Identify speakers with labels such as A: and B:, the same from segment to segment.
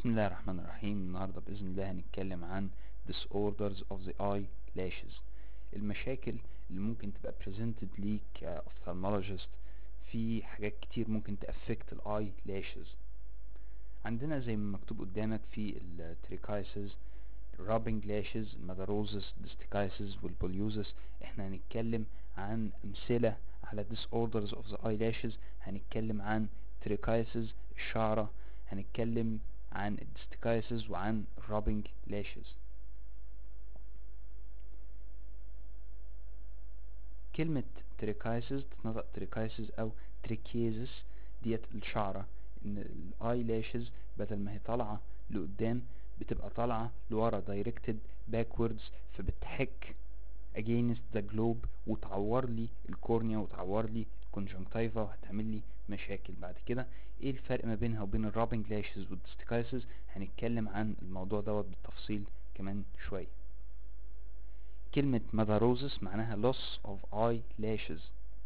A: بسم الله الرحمن الرحيم النهاردة بإذن الله هنتكلم عن disorders of the eyelashes المشاكل اللي ممكن تبقى presented ليك ك ophthalmologist في حاجات كتير ممكن تأفكت الاي لاشز عندنا زي ما مكتوب قدامك في التريكايسز rubbing lashes المدروزس ديستيكايسز والبوليوزس احنا هنتكلم عن امثلة على disorders of the eyelashes هنتكلم عن تريكايسز الشعرة هنتكلم عن الديستيكايسز وعن rubbing lashes كلمة تريكايسز تتنطق تريكايسز او تريكيزس ديت الشعرة ان الاي لاشز بدل ما هي طالعة لقدام بتبقى طالعة لورا directed backwards فبتحك against the globe وتعور لي الكورنيا وتعور لي الكونجنكتيفا وهتعمل لي مشاكل بعد كده ايه الفرق ما بينها وبين الرابنج لاشز والديستيكايسز هنتكلم عن الموضوع دوت بالتفصيل كمان شوية كلمة ماذاروزس معناها loss of eyelashes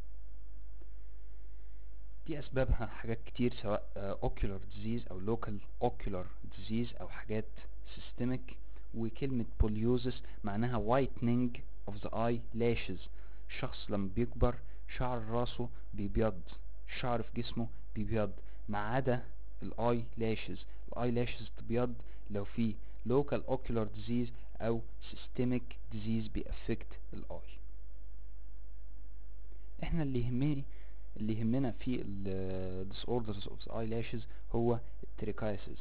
A: دي اسبابها حاجات كتير سواء uh, ocular disease او local ocular disease او حاجات systemic وكلمة بوليوزس معناها whitening of the eyelashes الشخص لما بيكبر شعر راسه بيبيض الشعر في جسمه بيبيض ما عدا الاي لاشز الاي لاشز تبيض لو في local ocular disease او systemic disease بيأفكت الاي احنا اللي يهمني اللي يهمنا في ال disorders of the eyelashes هو التريكايسز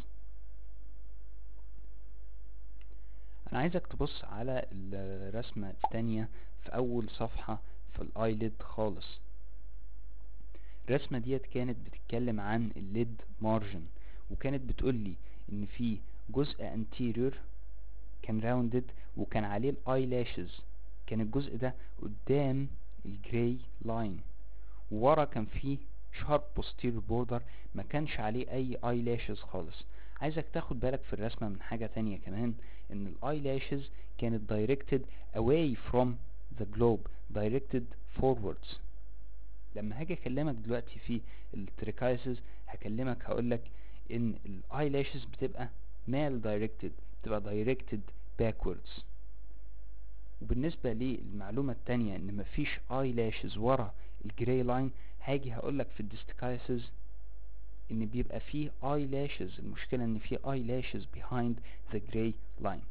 A: انا عايزك تبص على الرسمة التانية في اول صفحة في الايلid خالص الرسمة ديت كانت بتتكلم عن الليد مارجن وكانت بتقولي ان في جزء anterior كان راوندد وكان عليه الاي لاشز كان الجزء ده قدام الجراي لاين ورا كان فيه شارب بوستيريور بوردر ما كانش عليه اي اي لاشز خالص عايزك تاخد بالك في الرسمة من حاجة تانية كمان ان الاي لاشز كانت directed away from the globe directed forwards لما هاجي اكلمك دلوقتي في التريكايسز هكلمك هقولك ان الاي لاشز بتبقى مال directed بتبقى directed backwards وبالنسبة للمعلومة التانية ان مفيش اي لاشز ورا الجراي لاين هاجي هقولك في الديستيكايسز ان بيبقى فيه اي لاشز المشكلة ان فيه اي لاشز behind the gray line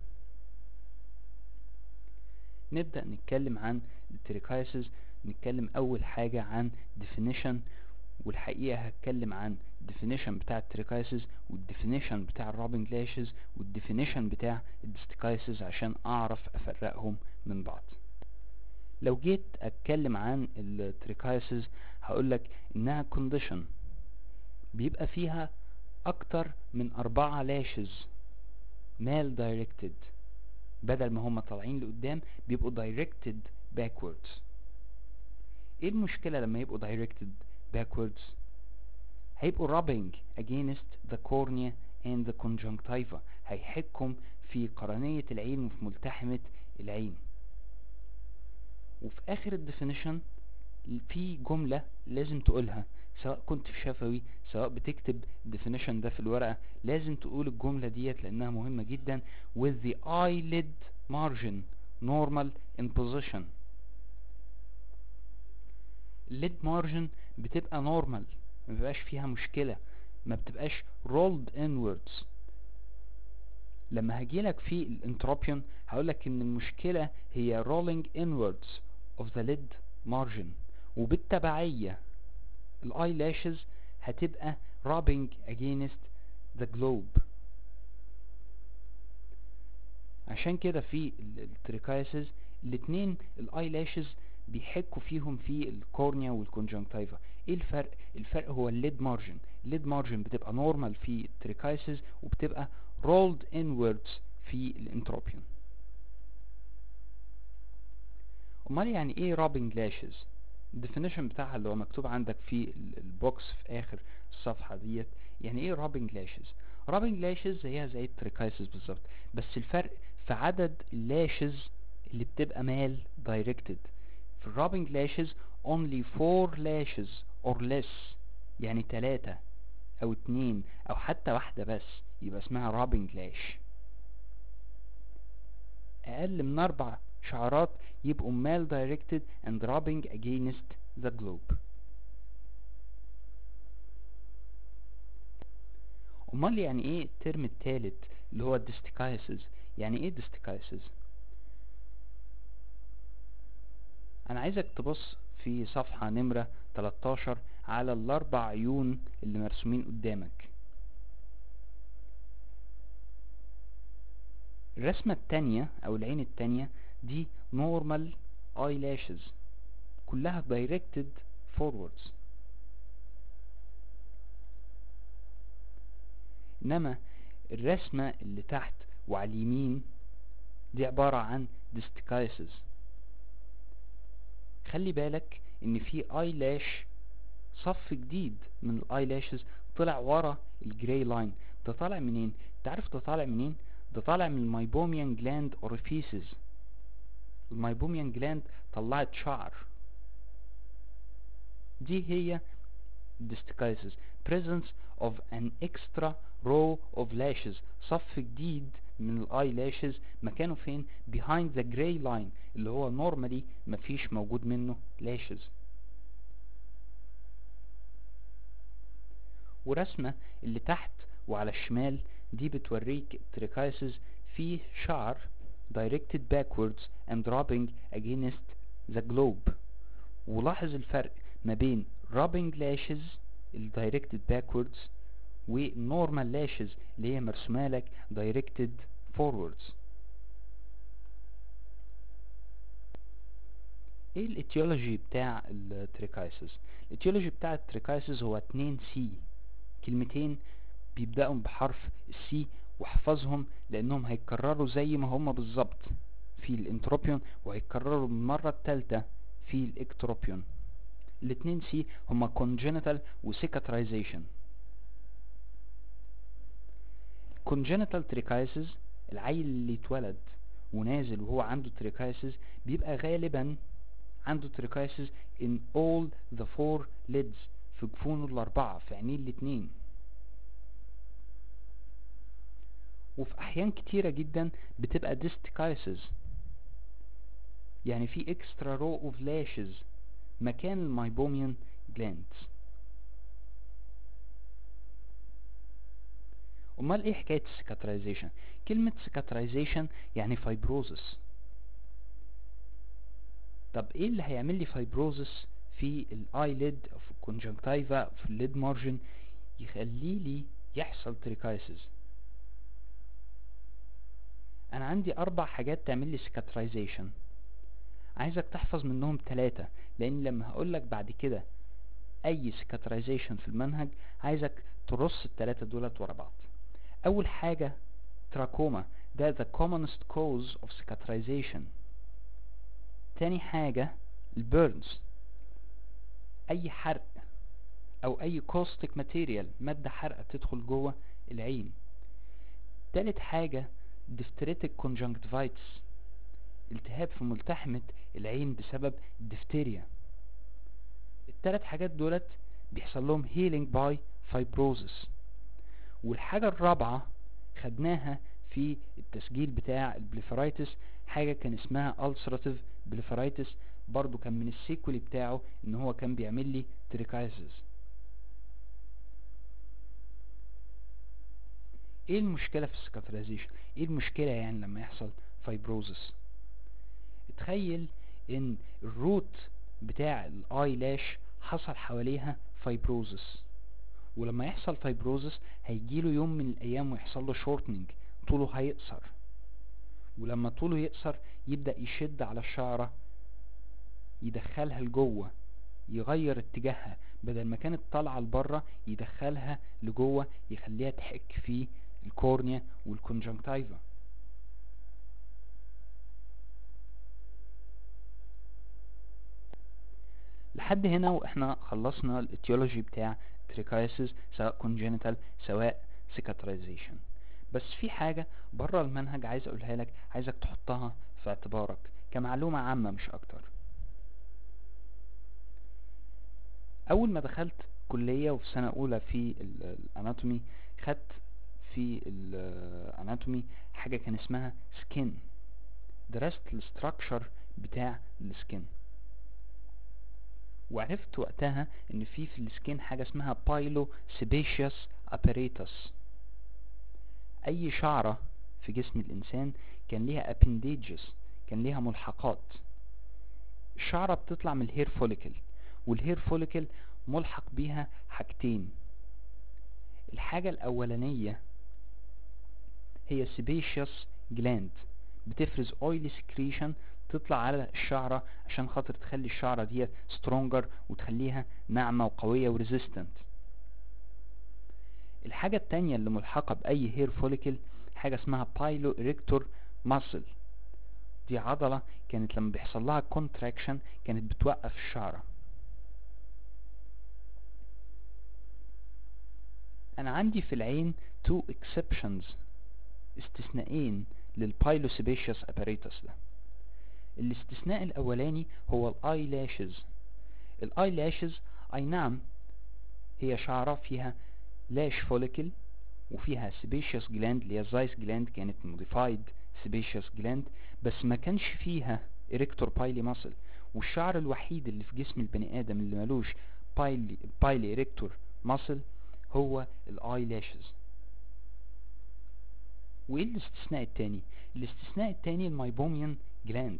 A: نبدأ نتكلم عن التريكايسز نتكلم اول حاجة عن definition والحقيقة هتكلم عن definition بتاع التريكايسز والديفينيشن بتاع الرابنج لاشز والديفينيشن بتاع الديستيكايسز عشان اعرف افرقهم من بعض لو جيت اتكلم عن التريكايسز هقولك انها condition بيبقى فيها اكتر من اربعة لاشز مال دايركتد بدل ما هم طالعين لقدام بيبقوا دايركتد backwards ايه المشكلة لما يبقوا directed backwards هيبقوا rubbing against the cornea and the conjunctiva هيحكم في قرنية العين وفي ملتحمة العين وفي اخر الديفينيشن في جملة لازم تقولها سواء كنت في شفوي سواء بتكتب definition ده في الورقة لازم تقول الجملة ديت لانها مهمة جدا with the eyelid margin normal in position الليد مارجن بتبقى نورمال ما بيبقاش فيها مشكلة ما بتبقاش rolled inwards لما هجيلك في الانتروبيون هقولك ان المشكلة هي rolling inwards of the lid margin وبالتبعية الاي لاشز هتبقى rubbing against the globe عشان كده في التريكايسز الاتنين الاي لاشز بيحكوا فيهم في الكورنيا والكونجنكتيفا ايه الفرق الفرق هو الليد مارجن الليد مارجن بتبقى نورمال في التريكايسز وبتبقى رولد انوردز في الانتروبيون امال يعني ايه رابنج لاشز الديفينيشن بتاعها اللي هو مكتوب عندك في البوكس في اخر الصفحه ديت يعني ايه رابنج لاشز رابنج لاشز زيها زي التريكايسز بالظبط بس الفرق في عدد اللاشز اللي بتبقى مال دايركتد في الرابنج لاشز only four lashes or less يعني تلاتة او اتنين او حتى واحدة بس يبقى اسمها رابنج لاش اقل من اربع شعرات يبقوا mal directed and rubbing against the globe امال يعني ايه الترم التالت اللي هو distichiasis يعني ايه distichiasis انا عايزك تبص في صفحة نمرة 13 على الاربع عيون اللي مرسومين قدامك الرسمة التانية او العين التانية دي normal eyelashes كلها directed forwards انما الرسمة اللي تحت وعلى اليمين دي عبارة عن distichiasis خلي بالك ان في eyelash صف جديد من الايلاشز طلع ورا الجراي لاين ده طالع منين تعرف ده طالع منين ده طالع من المايبوميان جلاند اوريفيسز المايبوميان جلاند طلعت شعر دي هي distichiasis presence of an extra row of lashes صف جديد من الاي لاشز مكانه فين behind the gray line اللي هو normally مفيش موجود منه lashes ورسمة اللي تحت وعلى الشمال دي بتوريك التريكايسز في شعر directed backwards and rubbing against the globe ولاحظ الفرق ما بين rubbing lashes ال directed backwards و normal lashes اللي هي مرسومة لك directed forwards ايه الاتيولوجي بتاع التريكايسز الاتيولوجي بتاع التريكايسز هو 2 سي كلمتين بيبدأوا بحرف السي واحفظهم لانهم هيتكرروا زي ما هما بالظبط في الانتروبيون وهيتكرروا المرة التالتة في الاكتروبيون الاتنين سي هما congenital و cicatrization congenital trichiasis العيل اللي اتولد ونازل وهو عنده trichiasis بيبقى غالبا عنده trichiasis in all the four lids في جفونه الاربعة في عينيه الاتنين وفي احيان كتيرة جدا بتبقى distichiasis يعني في extra row of lashes مكان المايبوميان glands امال ايه حكاية السكاترايزيشن كلمة سكاترايزيشن يعني فايبروزس طب ايه اللي هيعمل لي فايبروزس في الايليد او في الكونجنكتيفا في الليد مارجن يخلي لي يحصل تريكايسز انا عندي اربع حاجات تعمل لي سكاترايزيشن عايزك تحفظ منهم ثلاثة لان لما هقولك بعد كده اي سكاترايزيشن في المنهج عايزك ترص الثلاثة دولت ورا بعض اول حاجة تراكوما ده the commonest cause of cicatrization تاني حاجة البيرنز اي حرق او اي caustic material مادة حرقة تدخل جوه العين تالت حاجة diphtheritic conjunctivitis التهاب في ملتحمة العين بسبب الدفتيريا التلات حاجات دولت بيحصل لهم healing by fibrosis والحاجة الرابعة خدناها في التسجيل بتاع البليفرايتس حاجة كان اسمها ulcerative بليفرايتس برضو كان من السيكولي بتاعه ان هو كان بيعمل لي تريكايزز ايه المشكلة في السكاتريزيشن ايه المشكلة يعني لما يحصل فايبروزس اتخيل ان الروت بتاع الاي لاش حصل حواليها فايبروزس ولما يحصل فايبروزس هيجيله يوم من الايام ويحصل له شورتنج طوله هيقصر ولما طوله يقصر يبدأ يشد على الشعرة يدخلها لجوه يغير اتجاهها بدل ما كانت طالعة لبره يدخلها لجوه يخليها تحك في الكورنيا والكونجنكتيفا لحد هنا واحنا خلصنا الاتيولوجي بتاع تريكايسيس سواء congenital سواء cicatrization بس في حاجة بره المنهج عايز اقولها لك عايزك تحطها في اعتبارك كمعلومة عامة مش اكتر اول ما دخلت الكلية وفي سنة اولى في ال- الاناتومي خدت في الاناتومي حاجة كان اسمها سكين درست الستراكشر بتاع السكين وعرفت وقتها ان في في السكين حاجة اسمها بايلو سيبيشيوس اباريتس اي شعرة في جسم الانسان كان ليها ابنديجز كان ليها ملحقات الشعرة بتطلع من الهير فوليكل والهير فوليكل ملحق بيها حاجتين الحاجة الاولانية هي سيبيشيوس جلاند بتفرز اويلي سكريشن تطلع على الشعرة عشان خاطر تخلي الشعرة دي سترونجر وتخليها ناعمة وقوية وريزيستنت الحاجة التانية اللي ملحقة بأي هير فوليكل حاجة اسمها بايلو إريكتور ماسل دي عضلة كانت لما بيحصل لها كونتراكشن كانت بتوقف الشعرة أنا عندي في العين two exceptions استثنائين للبايلوسيبيشيوس اباريتس ده الاستثناء الاولاني هو الاي لاشز الاي لاشز اي نعم هي شعرة فيها لاش فوليكل وفيها سيبيشيوس جلاند اللي هي زايس جلاند كانت موديفايد سيبيشيوس جلاند بس ما كانش فيها اريكتور بايلي ماسل والشعر الوحيد اللي في جسم البني ادم اللي ملوش بايلي بايلي اريكتور ماسل هو الاي لاشز وايه الاستثناء التاني الاستثناء التاني المايبوميان جلاندز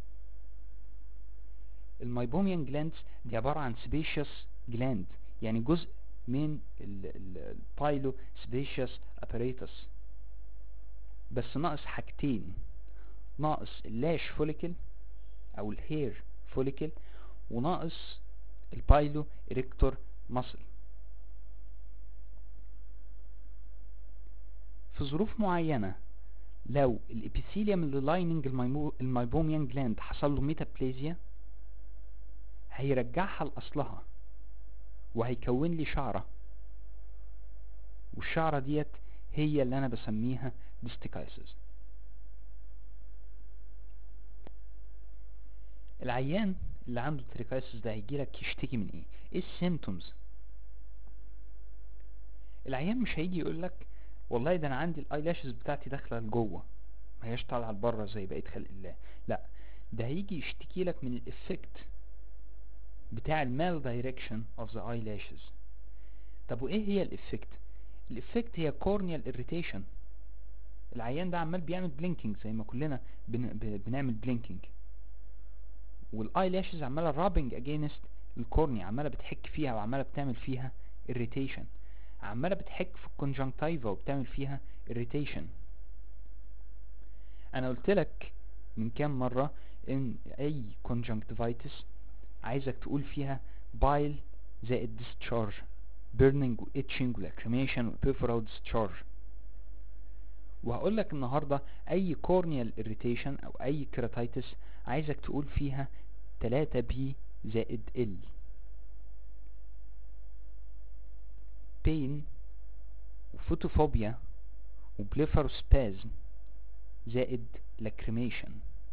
A: المايبوميان جلاندز دي عبارة عن سبيشيوس جلاند يعني جزء من البايلو سبيشيوس اباريتس بس ناقص حاجتين ناقص اللاش فوليكل او الهير فوليكل وناقص البايلو اريكتور ماسل في ظروف معينة لو الابيثيليوم اللي لايننج المايبوميان جلاند حصل له ميتابليزيا هيرجعها لأصلها وهيكون لي شعرة والشعرة ديت هي اللي انا بسميها ديستيكايسز العيان اللي عنده تريكايسس ده هيجيلك يشتكي من ايه ايه السيمتومز العيان مش هيجي يقولك والله ده انا عندي الايلاشز بتاعتي داخله لجوه ما هياش طالعه لبره زي بقيه خلق الله لا ده هيجي يشتكي لك من الافكت بتاع المال دايركشن اوف ذا ايلاشز طب وايه هي الافكت الافكت هي كورنيال اريتيشن العيان ده عمال بيعمل بلينكينج زي ما كلنا بن... ب... بنعمل بلينكينج والايلاشز عماله رابنج اجينست الكورنيا عماله بتحك فيها وعماله بتعمل فيها اريتيشن عماله بتحك في الكونجنكتيفا وبتعمل فيها irritation انا قلت لك من كام مرة ان اي conjunctivitis عايزك تقول فيها bile زائد discharge burning و itching و lacrimation و peripheral discharge وهقول لك النهاردة اي corneal irritation او اي keratitis عايزك تقول فيها 3 b زائد l pain وفوتوفوبيا وبليفروسبازم زائد لاكريميشن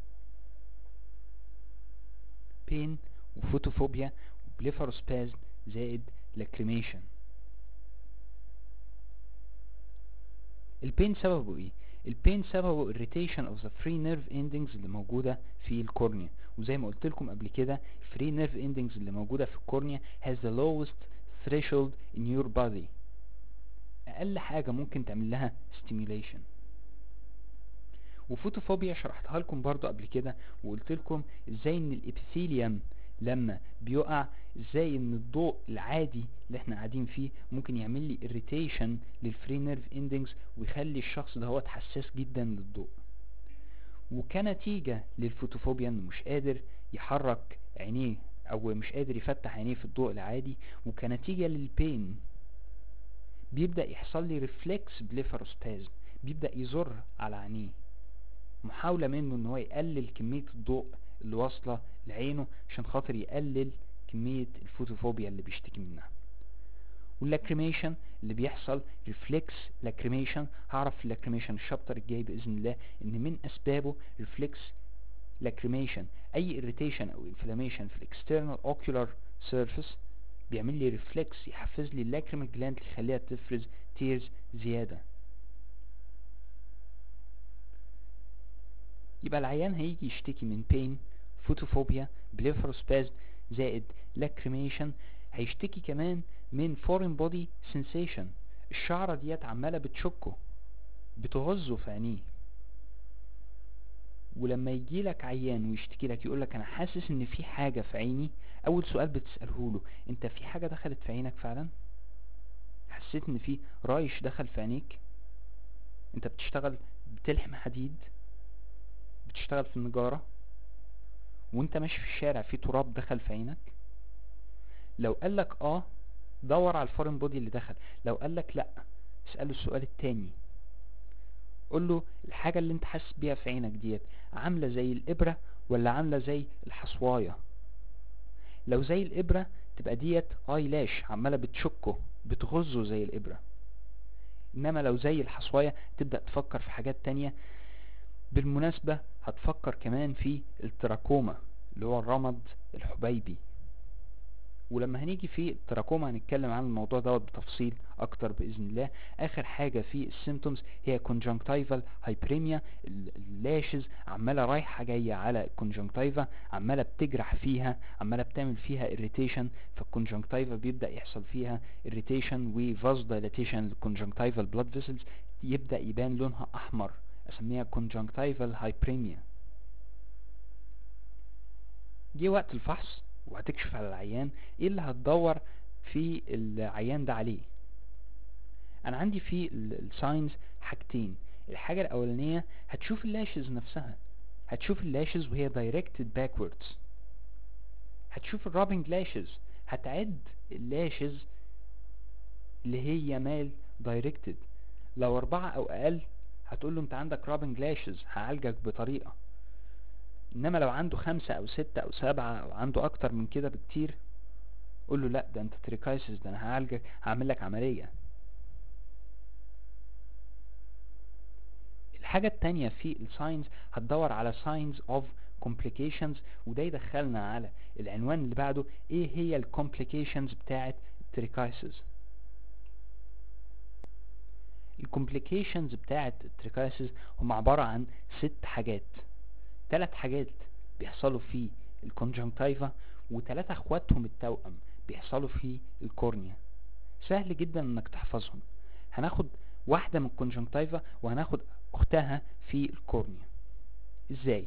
A: بين وفوتوفوبيا وبليفروسبازم زائد لاكريميشن البين سببه ايه البين سببه irritation of the free nerve endings اللي موجودة في الكورنيا وزي ما قلت لكم قبل كده free nerve endings اللي موجودة في الكورنيا has the lowest threshold in your body اقل حاجة ممكن تعمل لها stimulation وفوتوفوبيا شرحتها لكم برضو قبل كده وقلت لكم ازاي ان الابيثيليوم لما بيقع ازاي ان الضوء العادي اللي احنا قاعدين فيه ممكن يعمل لي irritation للفري نيرف اندنجز ويخلي الشخص ده هو حساس جدا للضوء وكنتيجة للفوتوفوبيا انه مش قادر يحرك عينيه او مش قادر يفتح عينيه في الضوء العادي وكنتيجة للبين بيبدأ يحصل لي ريفلكس بليفروسبازم بيبدأ يزر على عينيه محاولة منه ان هو يقلل كمية الضوء اللي واصلة لعينه عشان خاطر يقلل كمية الفوتوفوبيا اللي بيشتكي منها واللاكريميشن اللي بيحصل ريفلكس لاكريميشن هعرف في اللاكريميشن الشابتر الجاي باذن الله ان من اسبابه ريفلكس لاكريميشن اي irritation او inflammation في الاكسترنال اوكيولار سيرفيس بيعمل لي ريفلكس يحفز لي اللاكريمال جلاند يخليها تفرز تيرز زيادة يبقى العيان هيجي يشتكي من بين فوتوفوبيا بليفروسباز زائد لاكريميشن هيشتكي كمان من فورين بودي سensation الشعرة ديت عمالة بتشكه بتغزه في عينيه ولما يجي لك عيان ويشتكي لك يقول لك انا حاسس ان في حاجة في عيني اول سؤال بتسأله له انت في حاجة دخلت في عينك فعلا حسيت ان في رايش دخل في عينيك انت بتشتغل بتلحم حديد بتشتغل في النجارة وانت ماشي في الشارع في تراب دخل في عينك لو قالك اه دور على الفورين بودي اللي دخل لو قالك لا اسأله السؤال التاني قول له الحاجة اللي انت حاسس بيها في عينك ديت عاملة زي الإبرة ولا عاملة زي الحصواية لو زي الإبرة تبقى ديت اي لاش عمالة بتشكه بتغزه زي الإبرة انما لو زي الحصواية تبدأ تفكر في حاجات تانية بالمناسبة هتفكر كمان في التراكوما اللي هو الرمد الحبيبي ولما هنيجي في التراكوما هنتكلم عن الموضوع دوت بتفصيل اكتر باذن الله اخر حاجه في السيمتومز هي conjunctival hyperemia اللاشز عماله رايحه جايه على الكونجنكتيفا عماله بتجرح فيها عماله بتعمل فيها irritation فالكونجنكتيفا بيبدا يحصل فيها irritation و vasodilatation للكونجنكتيفال blood vessels يبدا يبان لونها احمر اسميها conjunctival hyperemia جه وقت الفحص وهتكشف على العيان ايه اللي هتدور في العيان ده عليه انا عندي في الساينز حاجتين الحاجة الاولانية هتشوف اللاشز نفسها هتشوف اللاشز وهي directed backwards هتشوف الرابنج لاشز هتعد اللاشز اللي هي مال directed لو اربعة او اقل هتقول له انت عندك رابنج لاشز هعالجك بطريقة انما لو عنده خمسة او ستة او سبعة او عنده اكتر من كده بكتير قول له لا ده انت تريكايسس ده انا هعالجك هعمل لك عملية الحاجة التانية في الساينز هتدور على signs of complications وده يدخلنا على العنوان اللي بعده ايه هي الكومبليكيشنز بتاعت التريكايسس الكومبليكيشنز بتاعت التريكايسس هم عبارة عن ست حاجات ثلاث حاجات بيحصلوا في الكونجنكتيفا وثلاثة اخواتهم التوأم بيحصلوا في الكورنيا سهل جدا انك تحفظهم هناخد واحدة من الكونجنكتيفا وهناخد اختها في الكورنيا ازاي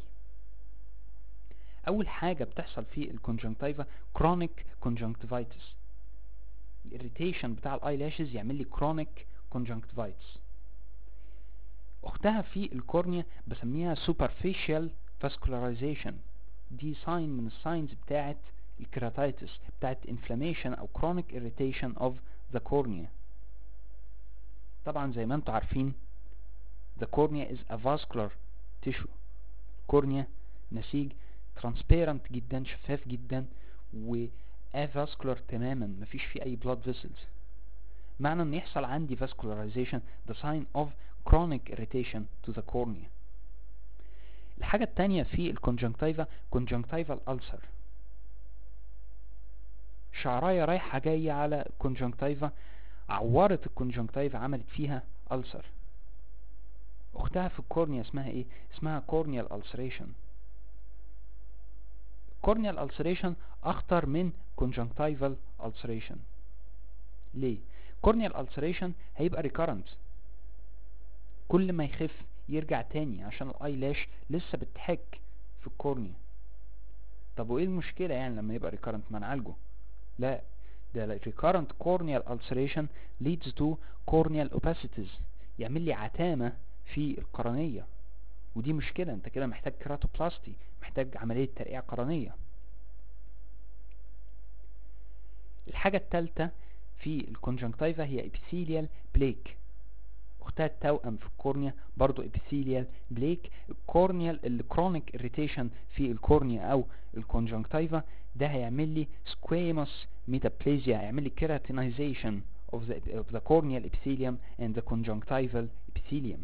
A: اول حاجة بتحصل في الكونجنكتيفا كرونيك كونجنكتيفايتس الاريتيشن بتاع الاي لاشز يعمل لي كرونيك كونجنكتيفايتس اختها في الكورنيا بسميها superficial vascularization دي ساين من الساينز بتاعت الكيراتايتس بتاعت inflammation او chronic irritation of the cornea طبعا زي ما انتم عارفين the cornea is a vascular tissue كورنيا نسيج transparent جدا شفاف جدا و avascular تماما مفيش فيه اي blood vessels معنى ان يحصل عندي vascularization the sign of chronic irritation to the cornea الحاجة التانية في الكونجنكتيفا conjunctival ulcer شعراية رايحة جاية على الكونجنكتيفا عورت الكونجنكتيفا عملت فيها ulcer اختها في الكورنيا اسمها ايه اسمها corneal ulceration corneal ulceration اخطر من conjunctival ulceration ليه corneal ulceration هيبقى recurrent كل ما يخف يرجع تاني عشان الاي لاش لسه بتحك في الكورنيا طب وايه المشكلة يعني لما يبقى recurrent ما نعالجه لا ده recurrent corneal ulceration leads to corneal opacities يعمل لي عتامة في القرنية ودي مشكلة انت كده محتاج كراتوبلاستي محتاج عملية ترقيع قرنية الحاجة التالتة في الكونجنكتيفا هي epithelial plaque اختها التوأم في الكورنيا برضو epithelial plaque الكورنيال الكرونيك irritation في الكورنيا او الكونجنكتيفا ده هيعمل لي squamous metaplasia هيعمل لي keratinization of the, of the corneal epithelium and the conjunctival epithelium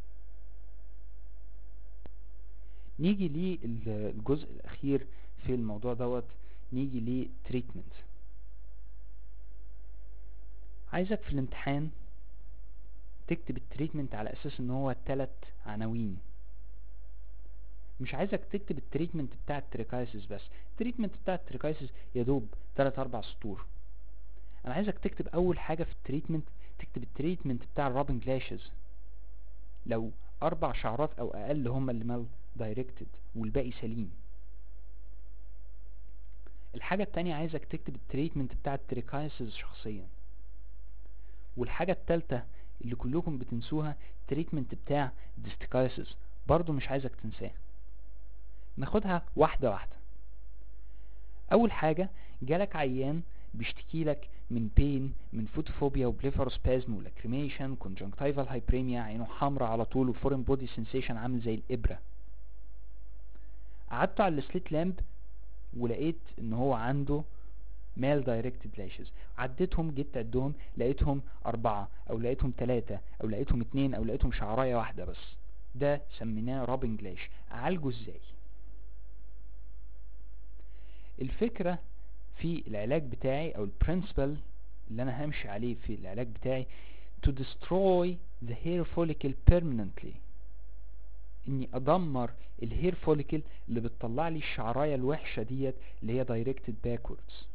A: نيجي للجزء الاخير في الموضوع دوت نيجي لتريتمنت عايزك في الامتحان تكتب التريتمنت على اساس ان هو تلات عناوين مش عايزك تكتب التريتمنت بتاع التريكايسيس بس التريتمنت بتاع التريكايسيس يدوب تلات اربع سطور انا عايزك تكتب اول حاجة في التريتمنت تكتب التريتمنت بتاع الرابنج لاشز لو اربع شعرات او اقل هم اللي مال دايركتد والباقي سليم الحاجة التانية عايزك تكتب التريتمنت بتاع التريكايسيس شخصيا والحاجة التالتة اللي كلكم بتنسوها التريتمنت بتاع ديستيكايسيس برضو مش عايزك تنساه ناخدها واحدة واحدة اول حاجة جالك عيان بيشتكي لك من بين من فوتوفوبيا وبليفاروسبازم ولاكريميشن كونجنكتيفال هايبريميا عينه حمرا على طول وفورين بودي سensation عامل زي الابرة قعدت على السليت لامب ولقيت ان هو عنده مال دايركتد لاشز عديتهم جيت عدهم لقيتهم اربعة او لقيتهم تلاتة او لقيتهم اتنين او لقيتهم شعراية واحدة بس ده سميناه رابنج لاش اعالجه ازاي الفكرة في العلاج بتاعي او البرنسبل اللي انا همشي عليه في العلاج بتاعي to destroy the hair follicle permanently اني ادمر الهير فوليكل اللي بتطلع لي الشعرايه الوحشه ديت اللي هي دايركتد باكوردز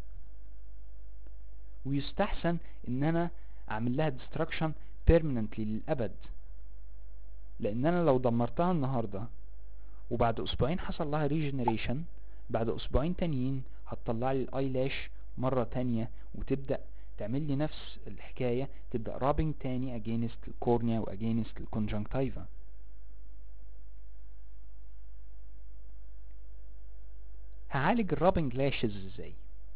A: ويستحسن ان انا اعمل لها ديستراكشن بيرمننتلي للابد لان انا لو دمرتها النهارده وبعد اسبوعين حصل لها ريجنريشن بعد اسبوعين تانيين هتطلع لي الايلاش مره تانية وتبدا تعمل لي نفس الحكايه تبدا رابنج تاني اجينست الكورنيا واجينست الكونجنكتيفا هعالج الرابنج لاشز ازاي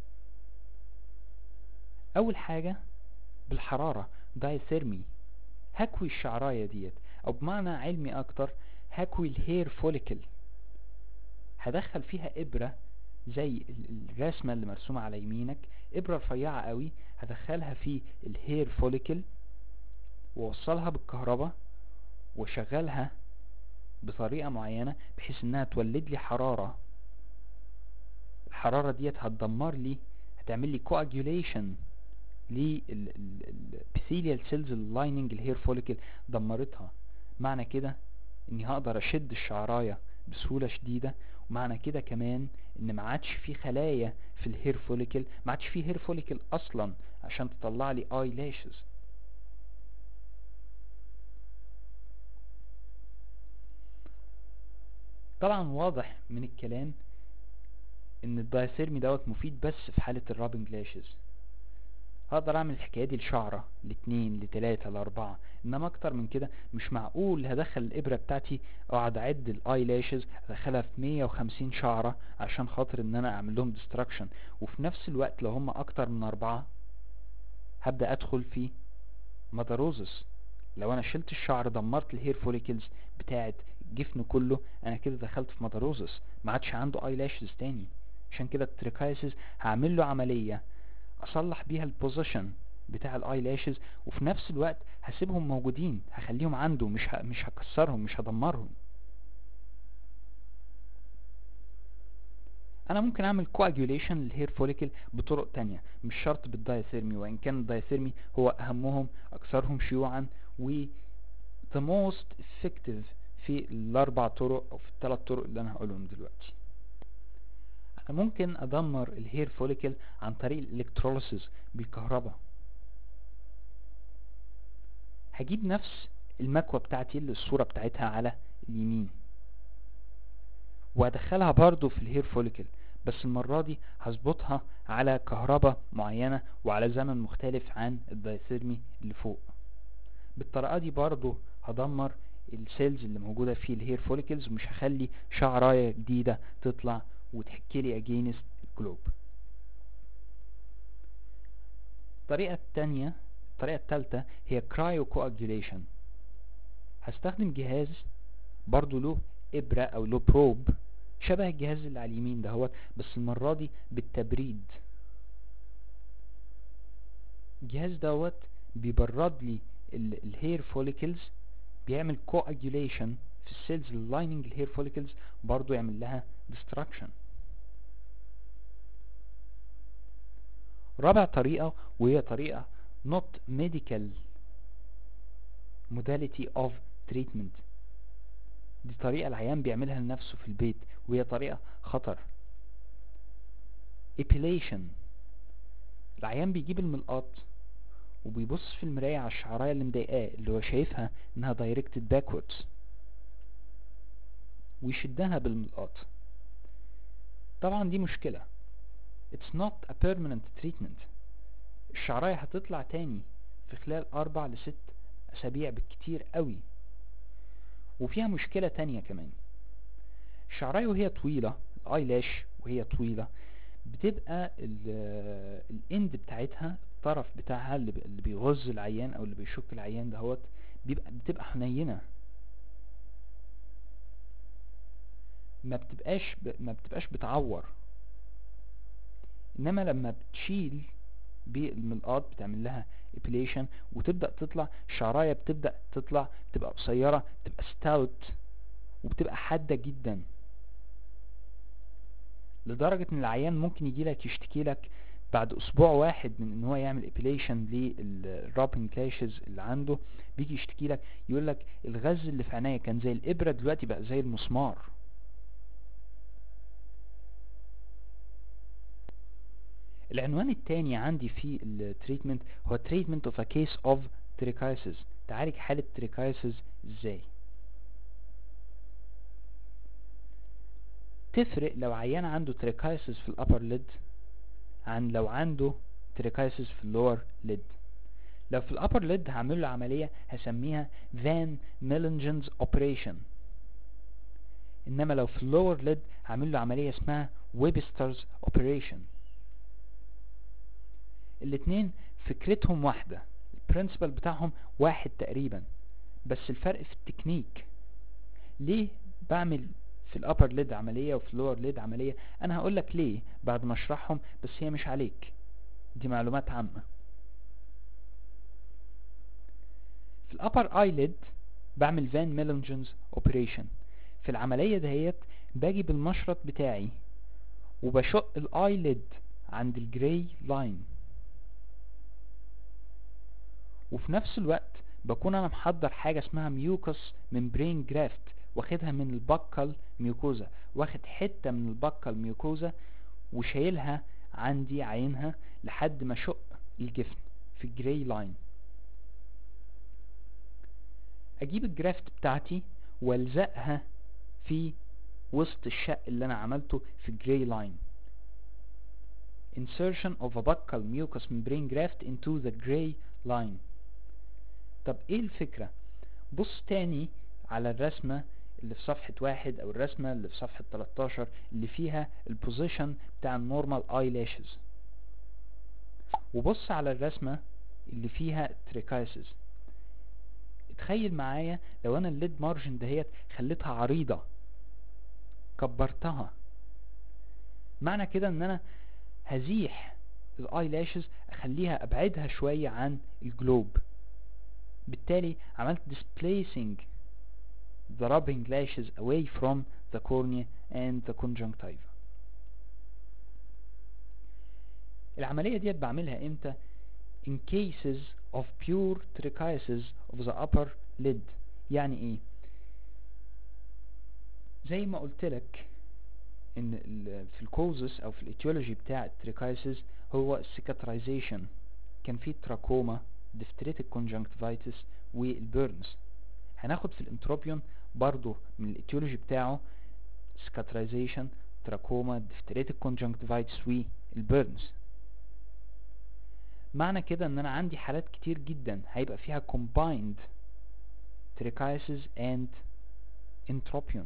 A: اول حاجة بالحرارة دايثيرمي هكوي الشعراية ديت او بمعنى علمي اكتر هكوي الهير فوليكل هدخل فيها ابرة زي الرسمة اللي مرسومة على يمينك ابرة رفيعة قوي هدخلها في الهير فوليكل واوصلها بالكهرباء واشغلها بطريقة معينة بحيث انها تولد لي حرارة الحرارة ديت هتدمر لي هتعمل لي كواجوليشن للبيثيليال سيلز اللايننج الهير فوليكل دمرتها معنى كده اني هقدر اشد الشعراية بسهولة شديدة ومعنى كده كمان ان ما عادش في خلايا في الهير فوليكل ما عادش في هير فوليكل اصلا عشان تطلع لي اي لاشز طبعا واضح من الكلام ان الدايثيرمي دوت مفيد بس في حالة الرابنج لاشز هقدر اعمل الحكاية دي لشعرة لاتنين لتلاتة لاربعة انما اكتر من كده مش معقول هدخل الابرة بتاعتي اقعد اعد الاي لاشز ادخلها في مية وخمسين شعرة عشان خاطر ان انا اعمل لهم ديستراكشن وفي نفس الوقت لو هم اكتر من اربعة هبدأ ادخل في مدروزس لو انا شلت الشعر دمرت الهير فوليكلز بتاعت جفن كله انا كده دخلت في مدروزس ما عادش عنده اي لاشز تاني عشان كده التريكايسيس هعمل له عملية اصلح بيها البوزيشن بتاع الاي لاشز وفي نفس الوقت هسيبهم موجودين هخليهم عنده مش ه... مش هكسرهم مش هدمرهم انا ممكن اعمل كواجوليشن للهير فوليكل بطرق تانية مش شرط بالدايثيرمي وان كان الدايثيرمي هو اهمهم اكثرهم شيوعا و the most effective في الاربع طرق او في الثلاث طرق اللي انا هقولهم دلوقتي انا ممكن ادمر الهير فوليكل عن طريق الالكتروليسيس بالكهرباء هجيب نفس المكوة بتاعتي اللي الصورة بتاعتها على اليمين وادخلها برضو في الهير فوليكل بس المرة دي هظبطها على كهرباء معينة وعلى زمن مختلف عن الدايثيرمي اللي فوق بالطريقة دي برضو هدمر السيلز اللي موجودة في الهير فوليكلز ومش هخلي شعراية جديدة تطلع وتحكي لي اجينست الجلوب الطريقة التانية الطريقة التالتة هي كرايو كواجوليشن هستخدم جهاز برضو له ابرة او له بروب شبه الجهاز اللي على اليمين دهوت بس المرة دي بالتبريد الجهاز دوت بيبرد لي الهير فوليكلز بيعمل كواجوليشن في السيلز اللايننج الهير فوليكلز برضو يعمل لها destruction رابع طريقة وهي طريقة not medical modality of treatment دي طريقة العيان بيعملها لنفسه في البيت وهي طريقة خطر epilation العيان بيجيب الملقاط وبيبص في المراية على الشعراية اللي مضايقاه اللي هو شايفها انها directed backwards ويشدها بالملقاط طبعا دي مشكلة it's not a permanent treatment الشعراية هتطلع تاني في خلال اربع لست اسابيع بالكتير قوي وفيها مشكلة تانية كمان الشعراية وهي طويلة الايلاش وهي طويلة بتبقى الاند بتاعتها الطرف بتاعها اللي اللي بيغز العيان او اللي بيشك العيان دهوت بيبقى بتبقى حنينة ما بتبقاش ب... ما بتبقاش بتعور انما لما بتشيل بالملقاط بتعمل لها ابليشن وتبدا تطلع الشعرايه بتبدا تطلع تبقى قصيره تبقى ستاوت وبتبقى حاده جدا لدرجه ان العيان ممكن يجي لك يشتكي لك بعد اسبوع واحد من ان هو يعمل ابيليشن للرابن كلاشز اللي عنده بيجي يشتكي لك يقول لك الغز اللي في عينيا كان زي الابره دلوقتي بقى زي المسمار العنوان التاني عندي في التريتمنت هو treatment of a case of trichitis تعالج حالة trichitis ازاي تفرق لو عيان عنده trichitis في الابر ليد عن لو عنده trichitis في اللور ليد لو في الابر ليد هعمل له عملية هسميها فان ميلنجنز اوبريشن انما لو في اللور ليد هعمل له عملية اسمها ويبسترز اوبريشن الاتنين فكرتهم واحدة البرنسبل بتاعهم واحد تقريبا بس الفرق في التكنيك ليه بعمل في الابر ليد عملية وفي اللور ليد عملية انا هقول لك ليه بعد ما اشرحهم بس هي مش عليك دي معلومات عامة في الابر اي ليد بعمل فان ميلنجنز اوبريشن في العملية دهيت باجي بالمشرط بتاعي وبشق الاي ليد عند الجراي لاين وفي نفس الوقت بكون انا محضر حاجة اسمها ميوكس ممبرين جرافت واخدها من البكال ميوكوزا واخد حتة من البكال ميوكوزا وشايلها عندي عينها لحد ما شق الجفن في الجراي لاين اجيب الجرافت بتاعتي والزقها في وسط الشق اللي انا عملته في الجراي لاين insertion of a buccal mucous membrane graft into the gray line طب ايه الفكرة بص تاني على الرسمة اللي في صفحة واحد او الرسمة اللي في صفحة 13 اللي فيها البوزيشن بتاع النورمال اي لاشز وبص على الرسمة اللي فيها تريكايسز اتخيل معايا لو انا الليد مارجن دهيت خليتها عريضة كبرتها معنى كده ان انا هزيح الاي لاشز اخليها ابعدها شوية عن الجلوب بالتالي عملت displacing the rubbing lashes away from the cornea and the conjunctiva العملية ديت بعملها امتى in cases of pure trichiasis of the upper lid يعني ايه زي ما قلت لك ان في الكوزس او في الاتيولوجي بتاع التريكايسيس هو السيكاترايزيشن كان في تراكوما ديفتريتك كونجنكتيفايتس والبيرنز هناخد في الانتروبيون برضو من الاتيولوجي بتاعه سكاترايزيشن تراكوما ديفتريتك كونجنكتيفايتس والبيرنز معنى كده ان انا عندي حالات كتير جدا هيبقى فيها combined trichiasis and entropion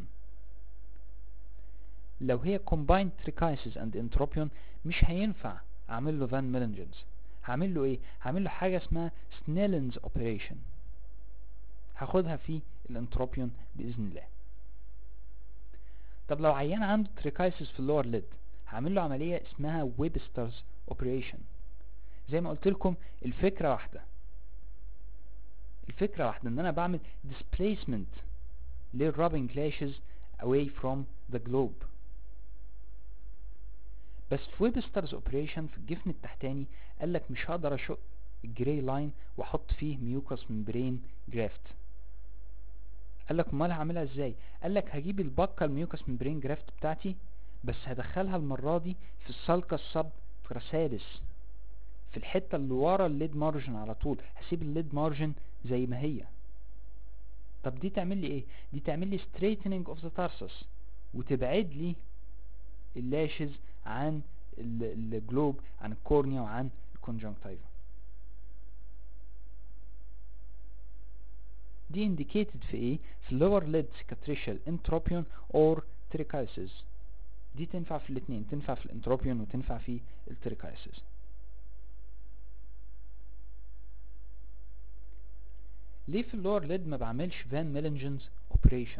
A: لو هي combined trichiasis and entropion مش هينفع اعمل له فان ميلنجنز هعمل له ايه هعمل له حاجه اسمها سنيلنز اوبريشن هاخدها في الانتروبيون باذن الله طب لو عيان عنده تريكايسيس في اللور ليد هعمل له عمليه اسمها ويبسترز اوبريشن زي ما قلت لكم الفكره واحده الفكره واحده ان انا بعمل displacement للرابنج لاشز away from the globe بس في ويبسترز اوبريشن في الجفن التحتاني قال لك مش هقدر اشق الجراي لاين واحط فيه ميوكس ممبرين جرافت قال لك امال هعملها ازاي قال لك هجيب البقه الميوكس ممبرين جرافت بتاعتي بس هدخلها المره دي في السالكا السب تراسالس في الحته اللي ورا الليد مارجن على طول هسيب الليد مارجن زي ما هي طب دي تعمل لي ايه دي تعمل لي straightening of the tarsus وتبعد لي اللاشز عن الجلوب عن الكورنيا وعن الكونجنكتيفا دي indicated في ايه في lower lid cicatricial entropion or trichiasis دي تنفع في الاثنين تنفع في الانتروبيون وتنفع في التريكايسيس ليه في اللور ليد ما بعملش فان ميلنجنز اوبريشن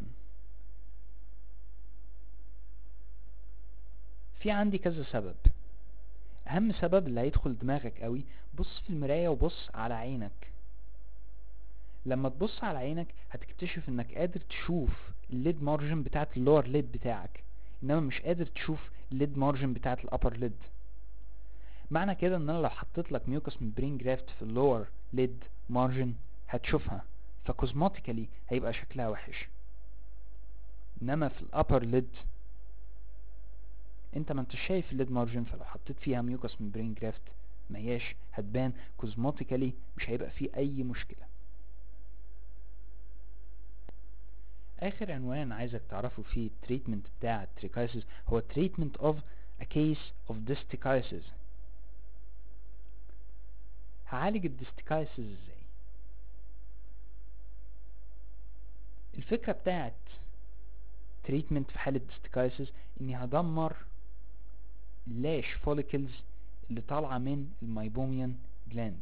A: في عندي كذا سبب اهم سبب اللي هيدخل دماغك قوي بص في المراية وبص على عينك لما تبص على عينك هتكتشف انك قادر تشوف الليد مارجن بتاعت اللور ليد بتاعك انما مش قادر تشوف الليد مارجن بتاعت الابر ليد معنى كده ان انا لو حطيت لك ميوكس ممبرين جرافت في اللور ليد مارجن هتشوفها فكوزماتيكالي هيبقى شكلها وحش انما في الابر ليد انت ما انتش شايف الليد مارجن فلو حطيت فيها ميوكس ممبرين جرافت ما هياش هتبان كوزماتيكالي مش هيبقى فيه اي مشكله اخر عنوان عايزك تعرفه في التريتمنت بتاع التريكايسيس هو treatment of a case of distichiasis هعالج الديستيكايسيس ازاي الفكرة بتاعت تريتمنت في حالة ديستيكايسيس اني هدمر اللاش فوليكلز اللي طالعة من الميبوميان جلاندز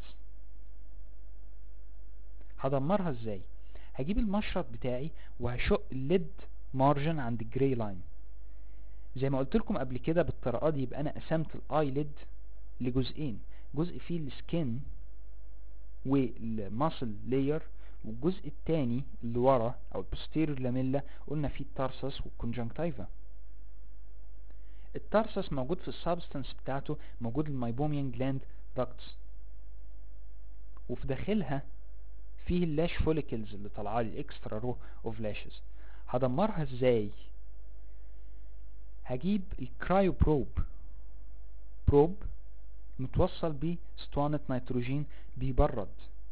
A: هدمرها ازاي هجيب المشرط بتاعي وهشق الليد مارجن عند الجراي لاين زي ما قلت لكم قبل كده بالطريقه دي يبقى انا قسمت الاي ليد لجزئين جزء فيه السكين والماسل لاير والجزء التاني اللي ورا او البوستيريور لاميلا قلنا فيه التارسس والكونجنكتيفا التارسس موجود في السبستانس بتاعته موجود الميبوميان جلاند داكتس وفي داخلها فيه اللاش فوليكلز اللي طالعه لي الاكسترا رو اوف لاشز هدمرها ازاي هجيب الكرايو بروب بروب متوصل باسطوانة نيتروجين بيبرد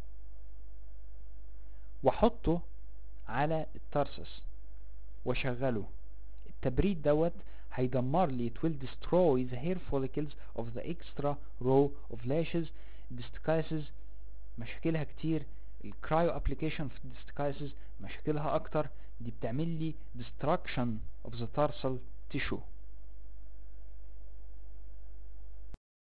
A: واحطه على الترسس واشغله التبريد دوت هيدمر لي it will destroy the hair follicles of the extra row of lashes distichiasis مشاكلها كتير الكرايو ابليكيشن في الديستيكايسز مشاكلها اكتر دي بتعمل لي destruction of the tarsal tissue